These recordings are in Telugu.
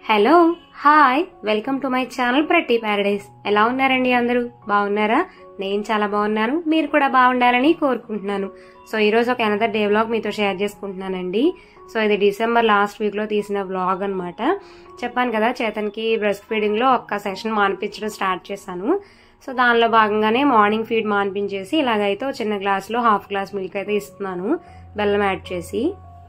Hello hi welcome to my channel ప్రతి ప్యారడైస్ ఎలా ఉన్నారండి అందరూ బాగున్నారా నేను చాలా బాగున్నాను మీరు కూడా బాగుండాలని కోరుకుంటున్నాను సో ఈరోజు ఒక అనదర్ డే వ్లాగ్ మీతో షేర్ చేసుకుంటున్నానండి సో ఇది డిసెంబర్ లాస్ట్ వీక్లో తీసిన వ్లాగ్ అనమాట చెప్పాను కదా చేతన్కి బ్రెస్ట్ ఫీడింగ్లో ఒక్క సెషన్ మానిపించడం స్టార్ట్ చేశాను సో దానిలో భాగంగానే మార్నింగ్ ఫీడ్ మానిపించేసి ఇలాగైతే ఒక చిన్న గ్లాస్లో హాఫ్ గ్లాస్ మిల్క్ అయితే ఇస్తున్నాను బెల్లం యాడ్ చేసి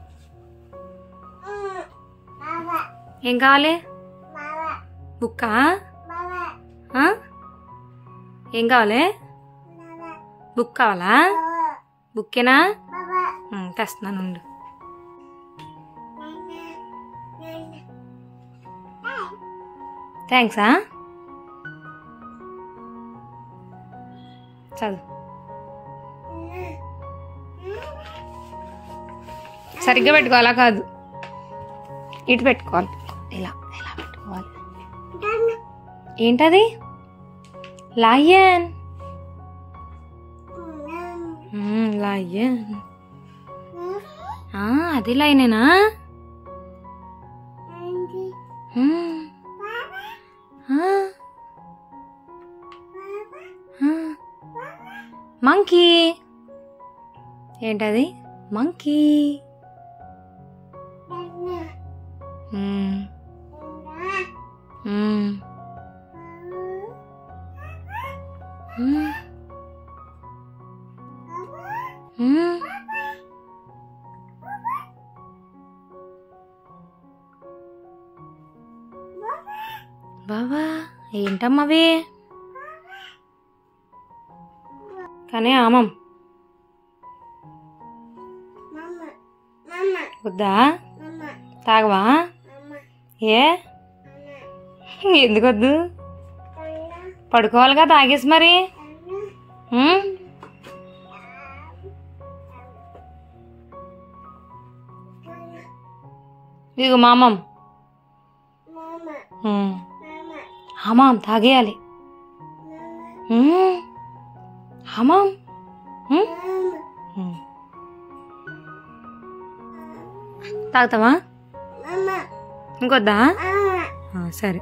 ఏం కావాలి బుక్కా ఆ? ఏం కావాలి బుక్ కావాలా బుక్కేనా ఉమ్, తెస్తున్నాను ఉండు. థ్యాంక్సా చదువు సరిగ్గా పెట్టుకోవాలా కాదు ఇటు పెట్టుకోవాలి ఇలా ఇలా పెట్టుకోవాలి ఏంటది లయన్ మ్మ్, లయన్ ఆ, అది లయనేనా మ్మ్. ఆ. ఆ. మంకీ ఏంటది మంకీ మ్మ్. మ్మ్. మ్మ్. మ్మ్. బావా ఏంటమ్మవి కానీ ఆమం వద్దా తాగవా ఏ ఎందుకు వద్దు పడుకోవాలిగా తాగేసి మరి ఉమ్? ఇదిగో మామం ఉమ్. హమాం తాగేయాలి ఉమ్. హమాం ఉమ్? ఉమ్. తాగుతావా ఇంకొద్దా ఆ, సరే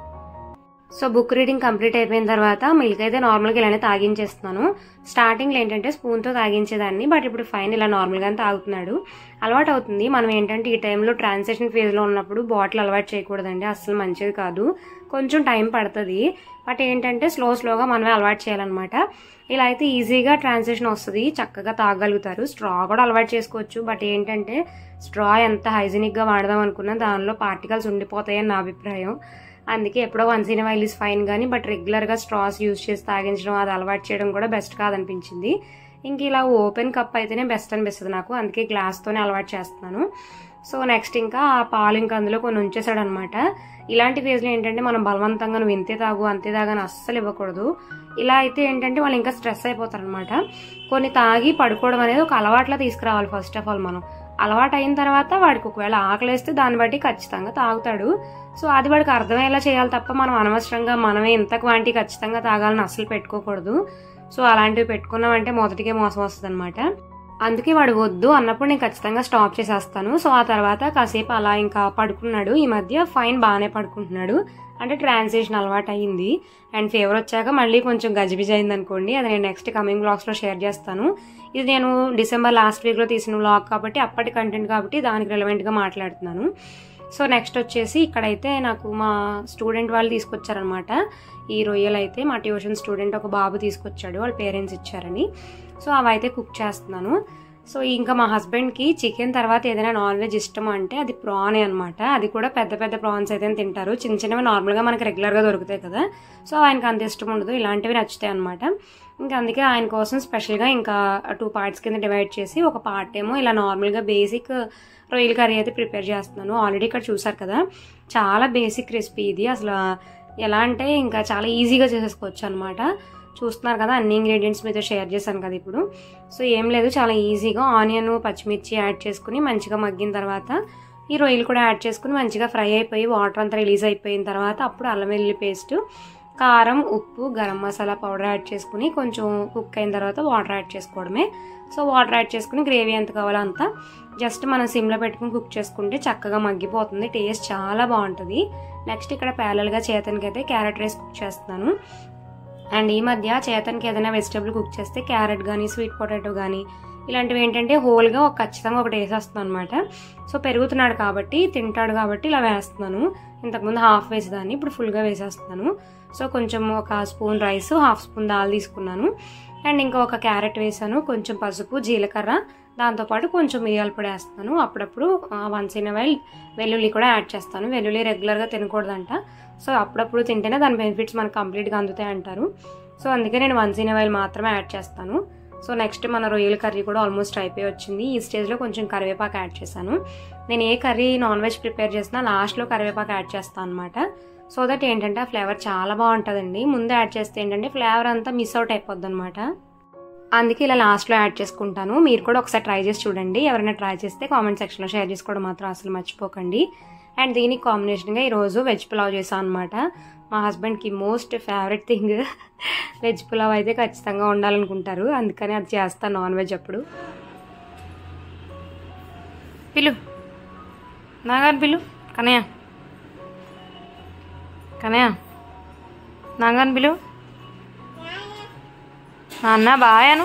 సో బుక్ రీడింగ్ కంప్లీట్ అయిపోయిన తర్వాత మిల్క్ అయితే నార్మల్గా ఇలానే తాగించేస్తున్నాను స్టార్టింగ్లో ఏంటంటే స్పూన్తో తాగించేదాన్ని బట్ ఇప్పుడు ఫైన్ ఇలా నార్మల్గానే తాగుతున్నాడు అలవాటు అవుతుంది మనం ఏంటంటే ఈ టైంలో ట్రాన్సాక్షన్ ఫేజ్లో ఉన్నప్పుడు బాటిల్ అలవాటు చేయకూడదండి అస్సలు మంచిది కాదు కొంచెం టైం పడుతుంది బట్ ఏంటంటే స్లో స్లోగా మనమే అలవాటు చేయాలన్నమాట ఇలా అయితే ఈజీగా ట్రాన్సాక్షన్ వస్తుంది చక్కగా తాగలుగుతారు స్ట్రా కూడా అలవాటు చేసుకోవచ్చు బట్ ఏంటంటే స్ట్రా ఎంత హైజీనిక్గా వాడదాం అనుకున్నా దానిలో పార్టికల్స్ ఉండిపోతాయని నా అభిప్రాయం అందుకే ఎప్పుడో once in while is fine కానీ బట్ రెగ్యులర్గా స్ట్రాస్ యూజ్ చేసి తాగించడం అది అలవాటు చేయడం కూడా బెస్ట్ కాదనిపించింది ఇంక ఇలా ఓపెన్ కప్ అయితేనే బెస్ట్ అనిపిస్తుంది నాకు అందుకే గ్లాస్తోనే అలవాటు చేస్తున్నాను సో నెక్స్ట్ ఇంకా ఆ పాలు ఇంకా అందులో కొన్ని ఉంచేసాడు అనమాట ఇలాంటి ఫేజ్లో ఏంటంటే మనం బలవంతంగా నువ్వు ఇంతే తాగు అంతే తాగని అస్సలు ఇవ్వకూడదు ఇలా అయితే ఏంటంటే వాళ్ళు ఇంకా స్ట్రెస్ అయిపోతారు అనమాట కొన్ని తాగి పడుకోవడం అనేది ఒక అలవాట్లా తీసుకురావాలి ఫస్ట్ ఆఫ్ ఆల్ మనం అలవాటు అయిన తర్వాత వాడికి ఒకవేళ ఆకలిస్తే దాన్ని బట్టి ఖచ్చితంగా తాగుతాడు సో అది వాడికి అర్థమయ్యేలా చేయాలి తప్ప మనం అనవసరంగా మనమే ఇంత క్వాంటిటీ ఖచ్చితంగా తాగాలని అస్సలు పెట్టుకోకూడదు సో అలాంటివి పెట్టుకున్నామంటే మొదటికే మోసం వస్తుంది అనమాట అందుకే వాడు వద్దు అన్నప్పుడు నేను ఖచ్చితంగా స్టాప్ చేసేస్తాను సో ఆ తర్వాత కాసేపు అలా ఇంకా పడుకున్నాడు ఈ మధ్య ఫైన్ బాగానే పడుకుంటున్నాడు అంటే ట్రాన్సేషన్ అలవాటు అయ్యింది అండ్ ఫీవర్ వచ్చాక మళ్ళీ కొంచెం గజిబిజి అయింది అనుకోండి అది నేను నెక్స్ట్ కమింగ్ బ్లాగ్స్లో షేర్ చేస్తాను ఇది నేను డిసెంబర్ లాస్ట్ వీక్లో తీసిన బ్లాగ్ కాబట్టి అప్పటి కంటెంట్ కాబట్టి దానికి రిలవెంట్గా మాట్లాడుతున్నాను సో నెక్స్ట్ వచ్చేసి ఇక్కడైతే నాకు మా స్టూడెంట్ వాళ్ళు తీసుకొచ్చారనమాట ఈ రొయ్యలు అయితే మా ట్యూషన్ స్టూడెంట్ ఒక బాబు తీసుకొచ్చాడు వాళ్ళ పేరెంట్స్ ఇచ్చారని సో అవి అయితే కుక్ చేస్తున్నాను సో ఇంకా మా హస్బెండ్కి చికెన్ తర్వాత ఏదైనా నాన్ వెజ్ ఇష్టం అంటే అది ప్రానే అనమాట అది కూడా పెద్ద పెద్ద ప్రాన్స్ అయితే తింటారు చిన్న చిన్నవి నార్మల్గా మనకి రెగ్యులర్గా దొరుకుతాయి కదా సో ఆయనకి అంత ఇష్టం ఉండదు ఇలాంటివి నచ్చుతాయి అనమాట ఇంకా అందుకే ఆయన కోసం స్పెషల్గా ఇంకా టూ పార్ట్స్ కింద డివైడ్ చేసి ఒక పార్ట్ ఏమో ఇలా నార్మల్గా బేసిక్ రొయ్యల కర్రీ అయితే ప్రిపేర్ చేస్తున్నాను ఆల్రెడీ ఇక్కడ చూసారు కదా చాలా బేసిక్ రెసిపీ ఇది అసలు ఎలా అంటే ఇంకా చాలా ఈజీగా చేసేసుకోవచ్చు అనమాట చూస్తున్నారు కదా అన్ని ఇంగ్రీడియంట్స్ మీతో షేర్ చేశాను కదా ఇప్పుడు సో ఏం లేదు చాలా ఈజీగా ఆనియన్ పచ్చిమిర్చి యాడ్ చేసుకుని మంచిగా మగ్గిన తర్వాత ఈ రొయ్యలు కూడా యాడ్ చేసుకుని మంచిగా ఫ్రై అయిపోయి వాటర్ అంతా రిలీజ్ అయిపోయిన తర్వాత అప్పుడు అల్లం వెల్లుల్లి పేస్ట్ కారం ఉప్పు గరం మసాలా పౌడర్ యాడ్ చేసుకుని కొంచెం కుక్ అయిన తర్వాత వాటర్ యాడ్ చేసుకోవడమే సో వాటర్ యాడ్ చేసుకుని గ్రేవీ ఎంత కావాలో అంత జస్ట్ మనం సిమ్లో పెట్టుకుని కుక్ చేసుకుంటే చక్కగా మగ్గిపోతుంది టేస్ట్ చాలా బాగుంటుంది నెక్స్ట్ ఇక్కడ ప్యారల్గా చేతనికి అయితే క్యారెట్ రైస్ కుక్ చేస్తున్నాను అండ్ ఈ మధ్య చేతనికి ఏదైనా వెజిటేబుల్ కుక్ చేస్తే క్యారెట్ కానీ స్వీట్ పొటాటో కానీ ఇలాంటివి ఏంటంటే హోల్గా ఒక ఖచ్చితంగా ఒకటి వేసేస్తున్నాను అనమాట సో పెరుగుతున్నాడు కాబట్టి తింటాడు కాబట్టి ఇలా వేస్తున్నాను ఇంతకుముందు హాఫ్ వేసేదాన్ని ఇప్పుడు ఫుల్గా వేసేస్తున్నాను సో కొంచెం ఒక స్పూన్ రైస్ హాఫ్ స్పూన్ దాల్ తీసుకున్నాను అండ్ ఇంకా ఒక క్యారెట్ వేసాను కొంచెం పసుపు జీలకర్ర దాంతోపాటు కొంచెం మిరియాల పొడి వేస్తాను అప్పుడప్పుడు వన్స్ ఇన్ వైల్ వెల్లుల్లి కూడా యాడ్ చేస్తాను వెల్లుల్లి రెగ్యులర్గా తినకూడదంట సో అప్పుడప్పుడు తింటేనే దాని బెనిఫిట్స్ మనకు కంప్లీట్గా అందుతాయి అంటారు సో అందుకే నేను వన్స్ ఇన్ వైల్ మాత్రమే యాడ్ చేస్తాను సో నెక్స్ట్ మన రొయ్యల కర్రీ కూడా ఆల్మోస్ట్ అయిపోయి వచ్చింది ఈ స్టేజ్లో కొంచెం కరివేపాకు యాడ్ చేశాను నేను ఏ కర్రీ నాన్ వెజ్ ప్రిపేర్ చేసినా లాస్ట్లో కరివేపాకు యాడ్ చేస్తాను అనమాట సో దట్ ఏంటంటే ఆ ఫ్లేవర్ చాలా బాగుంటుందండి ముందు యాడ్ చేస్తే ఏంటంటే ఫ్లేవర్ అంతా మిస్ అవుట్ అయిపోద్ది అనమాట అందుకే ఇలా లాస్ట్లో యాడ్ చేసుకుంటాను మీరు కూడా ఒకసారి ట్రై చేసి చూడండి ఎవరైనా ట్రై చేస్తే కామెంట్ సెక్షన్లో షేర్ చేసుకోవడం మాత్రం అసలు మర్చిపోకండి అండ్ దీనికి కాంబినేషన్గా ఈరోజు వెజ్ పులావ్ చేసాను అనమాట మా హస్బెండ్కి most favourite thing veg pulao అయితే ఖచ్చితంగా ఉండాలనుకుంటారు అందుకని అది చేస్తాను నాన్ వెజ్ అప్పుడు పిలు నాగారు పిలు కనయ్య కనయ్య నాగాను పిలు నాన్న బాయాను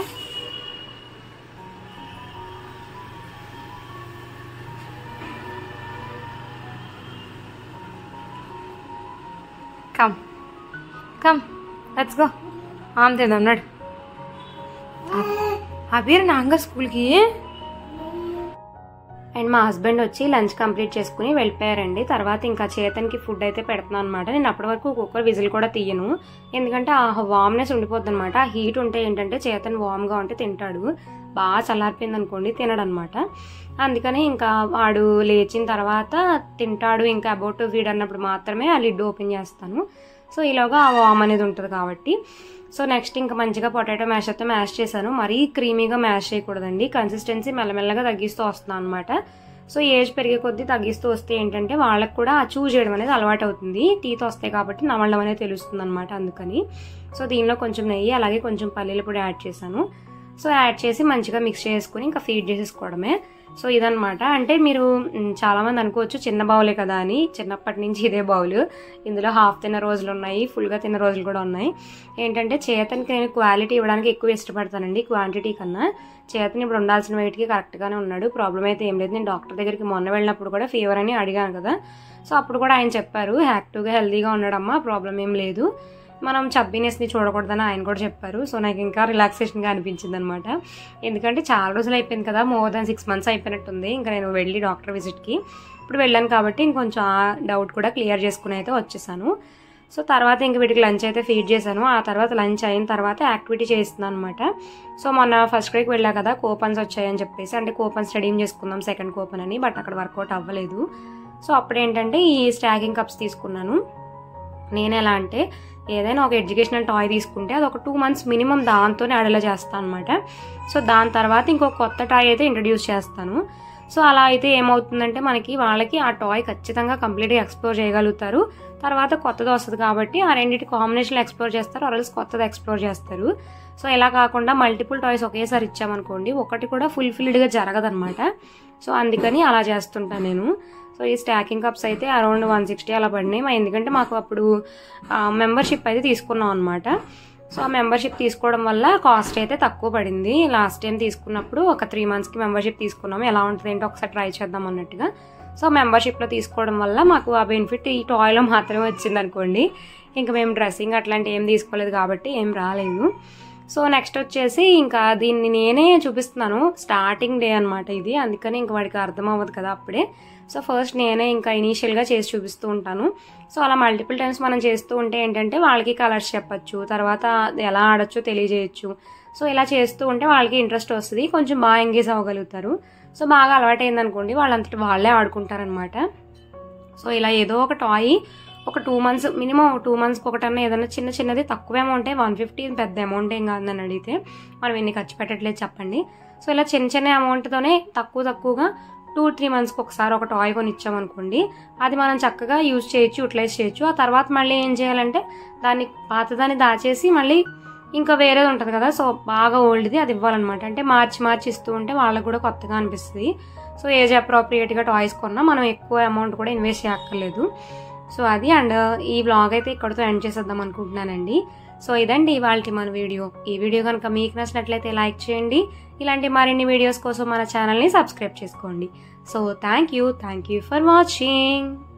కమ్ కమ్ లెట్స్ గో ఆమె తిందాం నడు అబీర్ నాంగ స్కూల్కి అండ్ మా హస్బెండ్ వచ్చి లంచ్ కంప్లీట్ చేసుకుని వెళ్ళిపోయారండి తర్వాత ఇంకా చేతన్కి ఫుడ్ అయితే పెడుతున్నాను అనమాట నేను అప్పటి వరకు కుక్కర్ విజిల్ కూడా తీయను ఎందుకంటే ఆ వామ్నెస్ ఉండిపోద్ది అనమాట ఆ హీట్ ఉంటే ఏంటంటే చేతన్ వామ్గా ఉంటే తింటాడు బాగా చల్లారిపోయింది అనుకోండి తినడనమాట అందుకని ఇంకా వాడు లేచిన తర్వాత తింటాడు ఇంకా అబౌట్ ఫీడ్ అన్నప్పుడు మాత్రమే ఆ లిడ్ ఓపెన్ చేస్తాను సో ఈలోగా ఆ వామ్ అనేది ఉంటుంది కాబట్టి సో నెక్స్ట్ ఇంకా మంచిగా పొటాటో మ్యాష్ అయితే మ్యాష్ చేశాను మరీ క్రీమీగా మ్యాష్ చేయకూడదండి కన్సిస్టెన్సీ మెల్లమెల్లగా తగ్గిస్తూ వస్తున్నాను అనమాట సో ఏజ్ పెరిగే కొద్దీ తగ్గిస్తూ వస్తే ఏంటంటే వాళ్ళకి కూడా చూ చేయడం అనేది అలవాటు అవుతుంది టీత్ వస్తాయి కాబట్టి నమలడం అనేది తెలుస్తుంది అనమాట అందుకని సో దీనిలో కొంచెం నెయ్యి అలాగే కొంచెం పల్లీల పొడి యాడ్ చేశాను సో యాడ్ చేసి మంచిగా మిక్స్ చేసుకుని ఇంకా ఫీడ్ చేసేసుకోవడమే సో ఇదనమాట అంటే మీరు మ్, చాలామంది అనుకోవచ్చు చిన్న బౌలే కదా అని చిన్నప్పటి నుంచి ఇదే బౌల్ ఇందులో హాఫ్ తిన్న రోజులు ఉన్నాయి ఫుల్గా తిన్న రోజులు కూడా ఉన్నాయి ఏంటంటే చేతనికి నేను క్వాలిటీ ఇవ్వడానికి ఎక్కువ ఇష్టపడతానండి క్వాంటిటీ కన్నా చేతని ఇప్పుడు ఉండాల్సిన వెయిట్కి కరెక్ట్గానే ఉన్నాడు ప్రాబ్లం అయితే ఏం లేదు నేను డాక్టర్ దగ్గరికి మొన్న వెళ్ళినప్పుడు కూడా ఫీవర్ అని అడిగాను కదా సో అప్పుడు కూడా ఆయన చెప్పారు యాక్టివ్గా హెల్తీగా ఉన్నాడమ్మా ప్రాబ్లం ఏం లేదు మనం చబ్బీనెస్ని చూడకూడదని ఆయన కూడా చెప్పారు సో నాకు ఇంకా రిలాక్సేషన్గా అనిపించింది అనమాట ఎందుకంటే చాలా రోజులు అయిపోయింది కదా మోర్ దాన్ సిక్స్ మంత్స్ అయిపోయినట్టుంది ఇంకా నేను వెళ్ళి డాక్టర్ విజిట్కి ఇప్పుడు వెళ్ళాను కాబట్టి ఇంకొంచెం ఆ డౌట్ కూడా క్లియర్ చేసుకుని అయితే వచ్చేసాను సో తర్వాత ఇంక వీటికి లంచ్ అయితే ఫీడ్ చేశాను ఆ తర్వాత లంచ్ అయిన తర్వాత యాక్టివిటీ చేస్తున్నాను అనమాట సో మొన్న ఫస్ట్ క్రేకి వెళ్ళా కదా కూపన్స్ వచ్చాయని చెప్పేసి అంటే కూపన్స్ రెడీమ్ చేసుకుందాం సెకండ్ కూపన్ అని బట్ అక్కడ వర్కౌట్ అవ్వలేదు సో అప్పుడు ఏంటంటే ఈ స్టాకింగ్ కప్స్ తీసుకున్నాను నేను ఎలా అంటే ఏదైనా ఒక ఎడ్యుకేషనల్ టాయ్ తీసుకుంటే అది ఒక టూ మంత్స్ మినిమం దాంతోనే అడలా చేస్తాను అనమాట సో దాని తర్వాత ఇంకొక కొత్త టాయ్ అయితే ఇంట్రడ్యూస్ చేస్తాను సో అలా అయితే ఏమవుతుందంటే మనకి వాళ్ళకి ఆ టాయ్ ఖచ్చితంగా కంప్లీట్గా ఎక్స్ప్లోర్ చేయగలుగుతారు తర్వాత కొత్తది వస్తుంది కాబట్టి ఆ రెండింటి కాంబినేషన్ ఎక్స్ప్లోర్ చేస్తారు ఆర్ఎల్స్ కొత్తది ఎక్స్ప్లోర్ చేస్తారు సో ఇలా కాకుండా మల్టిపుల్ టాయ్స్ ఒకేసారి ఇచ్చామనుకోండి ఒకటి కూడా ఫుల్ఫిల్డ్గా జరగదనమాట సో అందుకని అలా చేస్తుంటాను నేను సో ఈ స్టాకింగ్ కప్స్ అయితే అరౌండ్ వన్ సిక్స్టీ అలా పడినాయి మా ఎందుకంటే మాకు అప్పుడు మెంబర్షిప్ అయితే తీసుకున్నాం అనమాట సో ఆ మెంబర్షిప్ తీసుకోవడం వల్ల కాస్ట్ అయితే తక్కువ పడింది లాస్ట్ టైం తీసుకున్నప్పుడు ఒక త్రీ మంత్స్కి మెంబర్షిప్ తీసుకున్నాము ఎలా ఉంటుంది ఏంటో ఒకసారి ట్రై చేద్దాం అన్నట్టుగా సో మెంబర్షిప్లో తీసుకోవడం వల్ల మాకు ఆ బెనిఫిట్ ఈ టాయ్లో మాత్రమే వచ్చింది అనుకోండి ఇంకా మేము డ్రెస్సింగ్ అట్లాంటి ఏం తీసుకోలేదు కాబట్టి ఏం రాలేదు సో నెక్స్ట్ వచ్చేసి ఇంకా దీన్ని నేనే చూపిస్తున్నాను స్టార్టింగ్ డే అనమాట ఇది అందుకని ఇంకా వాడికి అర్థం అవ్వదు కదా అప్పుడే సో ఫస్ట్ నేనే ఇంకా ఇనీషియల్గా చేసి చూపిస్తూ ఉంటాను సో అలా మల్టిపుల్ టైమ్స్ మనం చేస్తూ ఉంటే ఏంటంటే వాళ్ళకి కలర్స్ చెప్పచ్చు తర్వాత ఎలా ఆడొచ్చో తెలియజేయచ్చు సో ఇలా చేస్తూ ఉంటే వాళ్ళకి ఇంట్రెస్ట్ వస్తుంది కొంచెం బాగా ఎంగేజ్ అవ్వగలుగుతారు సో బాగా అలవాటైంది అనుకోండి వాళ్ళంతటి వాళ్ళే ఆడుకుంటారనమాట సో ఇలా ఏదో ఒక టాయ్ ఒక టూ మంత్స్ మినిమం టూ మంత్స్కి ఒకటన్నా ఏదైనా చిన్న చిన్నది తక్కువ అమౌంటే వన్ ఫిఫ్టీ పెద్ద అమౌంట్ ఏం కాదని అడిగితే మనం ఎన్ని ఖర్చు పెట్టట్లేదు చెప్పండి సో ఇలా చిన్న చిన్న అమౌంట్తోనే తక్కువ తక్కువగా టూ త్రీ మంత్స్కి ఒకసారి ఒక టాయ్ కొని ఇచ్చామనుకోండి అది మనం చక్కగా యూజ్ చేయొచ్చు యూటిలైజ్ చేయొచ్చు ఆ తర్వాత మళ్ళీ ఏం చేయాలంటే దాన్ని పాతదాన్ని దాచేసి మళ్ళీ ఇంకా వేరేది ఉంటుంది కదా సో బాగా ఓల్డ్ది అది ఇవ్వాలన్నమాట అంటే మార్చి మార్చి ఇస్తూ ఉంటే వాళ్ళకు కూడా కొత్తగా అనిపిస్తుంది సో ఏజ్ అప్రోప్రియేట్గా టాయ్స్ కొన్నా మనం ఎక్కువ అమౌంట్ కూడా ఇన్వెస్ట్ చేయక్కర్లేదు సో అది అండ్ ఈ వ్లాగ్ అయితే ఇక్కడితో ఎండ్ చేసేద్దాం అనుకుంటున్నానండి సో ఇదండి ఇవాళ మన వీడియో ఈ వీడియో కనుక మీకు నచ్చినట్లయితే లైక్ చేయండి ఇలాంటి మరిన్ని వీడియోస్ కోసం మన ఛానల్ని సబ్స్క్రైబ్ చేసుకోండి so thank you thank you for watching